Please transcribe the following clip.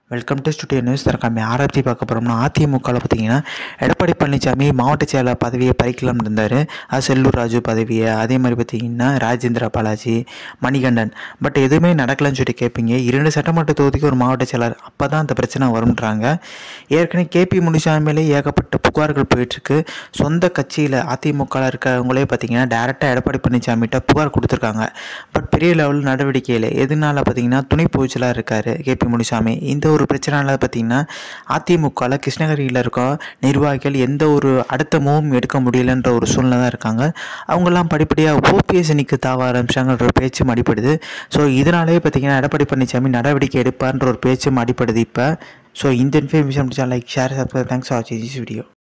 welcome to studio news தரக்காமி ஆராய்ச்சி பார்க்க போகிறோம்னா அதிமுகவில் பார்த்தீங்கன்னா எடப்பாடி பழனிசாமி மாவட்ட செயலர் பதவியை பறிக்கலாம்னு இருந்தார் அது செல்லூர் ராஜு பதவியை அதே மாதிரி பார்த்தீங்கன்னா ராஜேந்திர பாலாஜி மணிகண்டன் பட் எதுவுமே நடக்கலைன்னு சொல்லி கேட்பீங்க இரண்டு சட்டமன்ற தொகுதிக்கு ஒரு மாவட்ட செயலர் அப்போ தான் அந்த பிரச்சனை வரும்ன்றாங்க ஏற்கனவே கேபி முனிசாமி மேலே ஏகப்பட்ட புகார்கள் போயிட்டுருக்கு சொந்த கட்சியில் அதிமுகவில் இருக்கிறவங்களே பார்த்தீங்கன்னா டேரெக்டாக எடப்பாடி பழனிசாமிகிட்ட புகார் கொடுத்துருக்காங்க பட் பெரிய லெவல் நடவடிக்கை இல்லை எதனால பார்த்தீங்கன்னா துணை பொதுச்சலாக இருக்கார் கேபி முனிசாமி இந்த ஒரு பிரச்சனைனால பார்த்தீங்கன்னா அதிமுகவில் கிருஷ்ணகிரியில் இருக்க நிர்வாகிகள் எந்த ஒரு அடுத்த மூவும் எடுக்க முடியலன்ற ஒரு சூழ்நிலை தான் இருக்காங்க அவங்கெல்லாம் படிப்படியாக ஓபிஎஸ் அணிக்கு தாவ ஆரம்பிச்சாங்கன்ற ஒரு பேச்சும் அடிப்படுது ஸோ இதனாலே பார்த்தீங்கன்னா எடப்பாடி பழனிசாமி நடவடிக்கை எடுப்பார்ன்ற ஒரு பேச்சும் அடிப்படுது இப்போ ஸோ இந்த information like share subscribe thanks for வாட்சிங் திஸ் வீடியோ